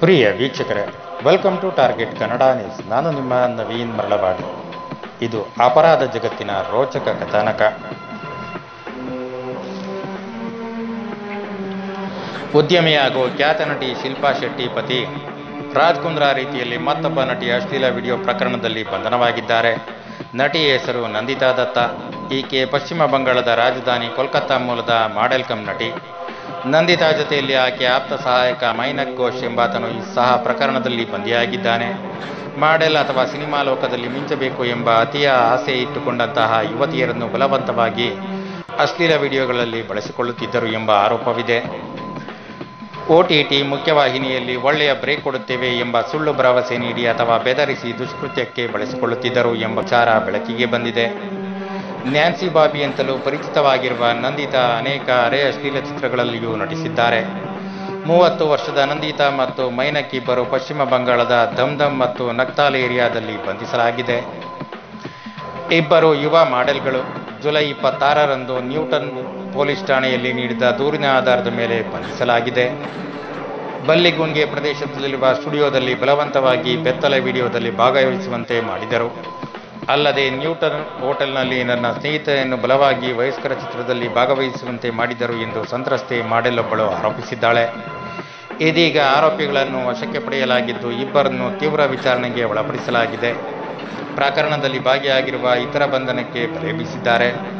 ಪ್ರಿಯ ವೀಕ್ಷಕರೇ welcome to target Kannada news ನಾನು ನಿಮ್ಮ ನವೀನ್ ಮರಳವಾಡಿ ಇದು ಅಪರಾಧ ಜಗತ್ತಿನ ರೋಚಕ ಕಥಾನಕ ಉದ್ಯಮಿ ಹಾಗೂ ಖ್ಯಾತ ನಟಿ ಶಿಲ್ಪಾ ಶೆಟ್ಟಿ ಪತಿ ರಾಜ್ ಕುಂದ್ರಾ ರೀತಿಯಲ್ಲಿ ಮತ್ತೊಬ್ಬ ನಟಿ ಅಶ್ಲೀಲ ವಿಡಿಯೋ ಪ್ರಕರಣದಲ್ಲಿ ಬಂಧನವಾಗಿದ್ದಾರೆ ನಟಿ ಹೆಸರು ನಂದಿತಾ ದತ್ತ ಈಕೆ ಪಶ್ಚಿಮ ಬಂಗಾಳದ ರಾಜಧಾನಿ ಕೋಲ್ಕತ್ತಾ ಮೂಲದ ಮಾಡೆಲ್ ಕಮ್ ನಟಿ ನಂದಿತಾ ಜೊತೆಯಲ್ಲಿ ಆಕೆ ಆಪ್ತ ಸಹಾಯಕ ಮೈನಕ್ ಘೋಷ್ ಎಂಬಾತನು ಈ ಸಹ ಪ್ರಕರಣದಲ್ಲಿ ಬಂದಿಯಾಗಿದ್ದಾನೆ ಮಾಡೆಲ್ ಅಥವಾ ಸಿನಿಮಾ ಲೋಕದಲ್ಲಿ ಮಿಂಚಬೇಕು ಎಂಬ ಅತಿಯ ಆಸೆ ಇಟ್ಟುಕೊಂಡಂತಹ ಯುವತಿಯರನ್ನು ಬಲವಂತವಾಗಿ ಅಶ್ಲೀಲ ವಿಡಿಯೋಗಳಲ್ಲಿ ಬಳಸಿಕೊಳ್ಳುತ್ತಿದ್ದರು ಎಂಬ ಆರೋಪವಿದೆ ಒಟಿಟಿ ಮುಖ್ಯವಾಹಿನಿಯಲ್ಲಿ ಒಳ್ಳೆಯ ಬ್ರೇಕ್ ಕೊಡುತ್ತೇವೆ ಎಂಬ ಸುಳ್ಳು ಭರವಸೆ ನೀಡಿ ಅಥವಾ ಬೆದರಿಸಿ ದುಷ್ಕೃತ್ಯಕ್ಕೆ ಬಳಸಿಕೊಳ್ಳುತ್ತಿದ್ದರು ಎಂಬ ವಿಚಾರ ಬೆಳಕಿಗೆ ಬಂದಿದೆ ನ್ಯಾನ್ಸಿ ಬಾಬಿ ಅಂತಲೂ ಪರಿಚಿತವಾಗಿರುವ ನಂದಿತಾ ಅನೇಕ ಅರೆ ಅಶ್ಲೀಲ ಚಿತ್ರಗಳಲ್ಲಿಯೂ ನಟಿಸಿದ್ದಾರೆ ಮೂವತ್ತು ವರ್ಷದ ನಂದಿತಾ ಮತ್ತು ಮೈನಕ್ ಇಬ್ಬರು ಪಶ್ಚಿಮ ಬಂಗಾಳದ ದಮ್ದಮ್ ಮತ್ತು ನಕ್ತಾಲ್ ಏರಿಯಾದಲ್ಲಿ ಬಂಧಿಸಲಾಗಿದೆ ಇಬ್ಬರು ಯುವ ಮಾಡೆಲ್ಗಳು ಜುಲೈ ಇಪ್ಪತ್ತಾರರಂದು ನ್ಯೂಟನ್ ಪೊಲೀಸ್ ಠಾಣೆಯಲ್ಲಿ ನೀಡಿದ ದೂರಿನ ಆಧಾರದ ಮೇಲೆ ಬಂಧಿಸಲಾಗಿದೆ ಬಲ್ಲಿಗುಂಗೆ ಪ್ರದೇಶದಲ್ಲಿರುವ ಸ್ಟುಡಿಯೋದಲ್ಲಿ ಬಲವಂತವಾಗಿ ಬೆತ್ತಲೆ ವಿಡಿಯೋದಲ್ಲಿ ಭಾಗವಹಿಸುವಂತೆ ಮಾಡಿದರು ಅಲ್ಲದೆ ನ್ಯೂಟನ್ ಹೋಟೆಲ್ನಲ್ಲಿ ನನ್ನ ಸ್ನೇಹಿತೆಯನ್ನು ಬಲವಾಗಿ ವಯಸ್ಕರ ಚಿತ್ರದಲ್ಲಿ ಭಾಗವಹಿಸುವಂತೆ ಮಾಡಿದರು ಎಂದು ಸಂತ್ರಸ್ತೆ ಮಾಡೆಲ್ ಒಬ್ಬಳು ಆರೋಪಿಸಿದ್ದಾಳೆ ಇದೀಗ ಆರೋಪಿಗಳನ್ನು ವಶಕ್ಕೆ ಪಡೆಯಲಾಗಿದ್ದು ಇಬ್ಬರನ್ನು ತೀವ್ರ ವಿಚಾರಣೆಗೆ ಒಳಪಡಿಸಲಾಗಿದೆ ಪ್ರಕರಣದಲ್ಲಿ ಭಾಗಿಯಾಗಿರುವ ಇತರ ಬಂಧನಕ್ಕೆ ಬಲೆ ಬೀಸಿದ್ದಾರೆ